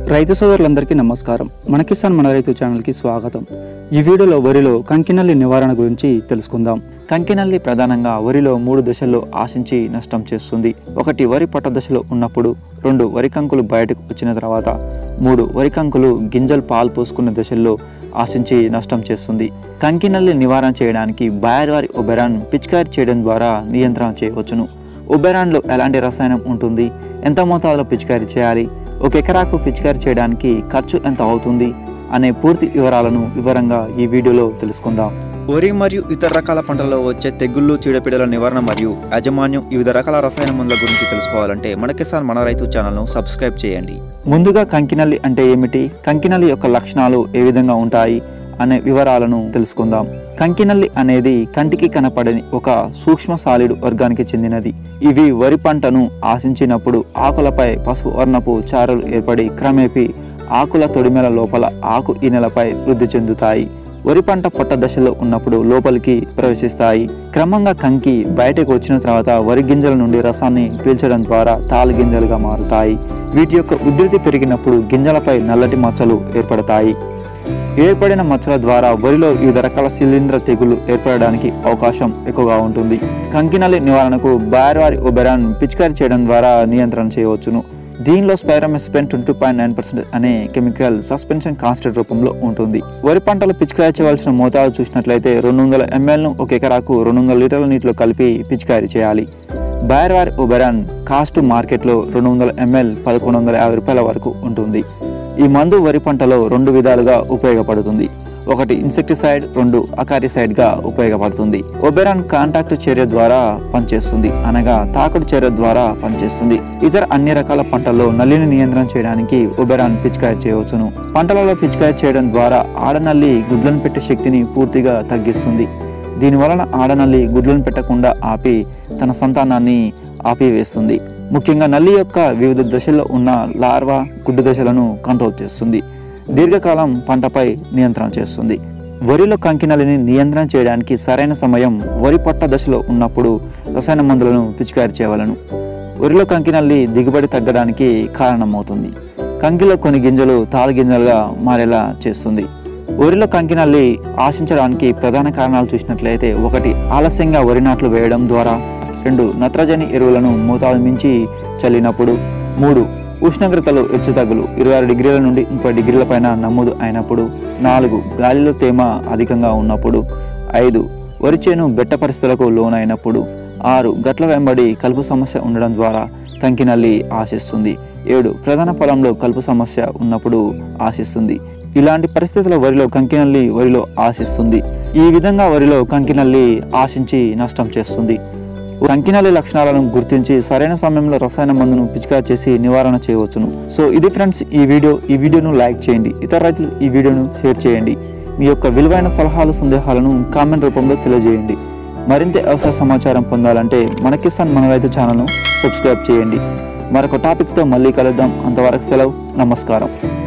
రైతు సోదరులందరికీ నమస్కారం మన కిసాన్ మన రైతు ఛానల్కి స్వాగతం ఈ వీడియోలో వరిలో కంకినల్లి నివారణ గురించి తెలుసుకుందాం కంకినల్లి ప్రధానంగా వరిలో మూడు దశల్లో ఆశించి నష్టం చేస్తుంది ఒకటి వరి పట్ట దశలో ఉన్నప్పుడు రెండు వరి కంకులు బయటకు వచ్చిన తర్వాత మూడు వరి కంకులు గింజలు పాలు పోసుకున్న దశల్లో ఆశించి నష్టం చేస్తుంది కంకినల్లి నివారణ చేయడానికి బాయర్వారి ఒబెరాన్ పిచికారి చేయడం ద్వారా నియంత్రణ చేయవచ్చును ఒబెరాన్లో ఎలాంటి రసాయనం ఉంటుంది ఎంత మోతాదులో పిచికారీ చేయాలి ఒక ఎకరాకు పిచికారీ చేయడానికి ఖర్చు ఎంత అవుతుంది అనే పూర్తి వివరాలను వివరంగా ఈ వీడియోలో తెలుసుకుందాం వరి మరియు ఇతర రకాల పంటలలో వచ్చే తెగుళ్ళు చీడపీడల నివారణ మరియు యాజమాన్యం వివిధ రకాల రసాయన మందుల గురించి తెలుసుకోవాలంటే మన కిసాన్ మన రైతు ఛానల్ను సబ్స్క్రైబ్ చేయండి ముందుగా కంకినల్లి అంటే ఏమిటి కంకినల్లి యొక్క లక్షణాలు ఏ విధంగా ఉంటాయి అనే వివరాలను తెలుసుకుందాం కంకినల్లి అనేది కంటికి కనపడని ఒక సూక్ష్మ సాలిడ్ వర్గానికి చెందినది ఇవి వరి పంటను ఆశించినప్పుడు ఆకులపై పసుపు వర్ణపు చారలు ఏర్పడి క్రమేపీ ఆకుల తొడిమెల లోపల ఆకు ఈనెలపై వృద్ధి చెందుతాయి వరి పంట పొట్ట దశలో ఉన్నప్పుడు లోపలికి ప్రవేశిస్తాయి క్రమంగా కంకి బయటకు వచ్చిన తర్వాత వరి గింజల నుండి రసాన్ని పీల్చడం ద్వారా తాలు గింజలుగా మారుతాయి వీటి యొక్క ఉధృతి పెరిగినప్పుడు గింజలపై నల్లటి మచ్చలు ఏర్పడతాయి ఏర్పడిన మచ్చల ద్వారా వరిలో వివిధ రకాల శిలీంద్ర తెగులు ఏర్పడడానికి అవకాశం ఎక్కువగా ఉంటుంది కంకినల్లి నివారణకు బాయర్వారి ఒబెరాన్ పిచికారి చేయడం ద్వారా నియంత్రణ చేయవచ్చును దీనిలో spiromesifen twenty point nine percent అనే కెమికల్ సస్పెన్షన్ కాన్స్టెంట్ రూపంలో ఉంటుంది వరి పంటలు పిచికారి చేయవలసిన మోతాదు చూసినట్లయితే రెండు వందల ఎంఎల్ను ఒక ఎకరాకు రెండు వందల లీటర్ల నీటిలో కలిపి పిచికారి చేయాలి బాయర్వారి ఒబెరాన్ కాస్ట్ మార్కెట్లో రెండు వందల ఎంఎల్ పదకొండు వందల యాభై రూపాయల వరకు ఉంటుంది ఈ మందు వరి పంటలో రెండు విధాలుగా ఉపయోగపడుతుంది ఒకటి ఇన్సెక్టిసైడ్ రెండు అకారిసైడ్గా ఉపయోగపడుతుంది ఒబెరాన్ కాంటాక్ట్ చర్య ద్వారా పనిచేస్తుంది అనగా తాకుడు చర్య ద్వారా పనిచేస్తుంది ఇతర అన్ని రకాల పంటల్లో నల్లిని నియంత్రణ చేయడానికి ఒబెరాన్ పిచికారి చేయవచ్చును పంటలలో పిచికారి చేయడం ద్వారా ఆడనల్లి గుడ్లను పెట్టే శక్తిని పూర్తిగా తగ్గిస్తుంది దీనివలన ఆడనల్లి గుడ్లను పెట్టకుండా ఆపి తన సంతానాన్ని ఆపివేస్తుంది ముఖ్యంగా నల్లి యొక్క వివిధ దశల్లో ఉన్న లార్వా గుడ్డు దశలను కంట్రోల్ చేస్తుంది దీర్ఘకాలం పంటపై నియంత్రణ చేస్తుంది వరిలో కంకినల్లిని నియంత్రణ చేయడానికి సరైన సమయం వరి పొట్ట దశలో ఉన్నప్పుడు రసాయన మందులను పిచికారి చేయవలను వరిలో కంకినల్లి దిగుబడి తగ్గడానికి కారణమవుతుంది కంకిలో కొన్ని గింజలు తాలు గింజలుగా మారేలా చేస్తుంది వరిలో కంకినల్లి ఆశించడానికి ప్రధాన కారణాలు చూసినట్లయితే ఒకటి ఆలస్యంగా వరి నాట్లు వేయడం ద్వారా రెండు నత్రజని ఎరువులను మోతాదు మించి చల్లినప్పుడు మూడు ఉష్ణోగ్రతలు హెచ్చుతగ్గులు ఇరవై ఆరు డిగ్రీల నుండి ముప్పై డిగ్రీల పైన నమోదు అయినప్పుడు నాలుగు గాలిలో తేమ అధికంగా ఉన్నప్పుడు ఐదు వరి చేను బెట్ట పరిస్థితులకు లోనైనప్పుడు ఆరు గట్ల వెంబడి కలుపు సమస్య ఉండడం ద్వారా కంకినల్లి ఆశిస్తుంది ఏడు ప్రధాన పొలంలో కలుపు సమస్య ఉన్నప్పుడు ఆశిస్తుంది ఇలాంటి పరిస్థితుల వరిలో కంకినల్లి వరిలో ఆశిస్తుంది ఈ విధంగా వరిలో కంకినల్లి ఆశించి నష్టం చేస్తుంది కంకినల్లి లక్షణాలను గుర్తించి సరైన సమయంలో రసాయన మందును పిచికారి చేసి నివారణ చేయవచ్చును సో ఇది ఫ్రెండ్స్ ఈ వీడియో ఈ వీడియోను లైక్ చేయండి ఇతర రైతులు ఈ వీడియోను షేర్ చేయండి మీ యొక్క విలువైన సలహాలు సందేహాలను కామెంట్ రూపంలో తెలియజేయండి మరింత వ్యవసాయ సమాచారం పొందాలంటే మన కిసాన్ మన రైతు ఛానల్ను సబ్స్క్రైబ్ చేయండి మరొక టాపిక్తో మళ్ళీ కలుద్దాం అంతవరకు సెలవు నమస్కారం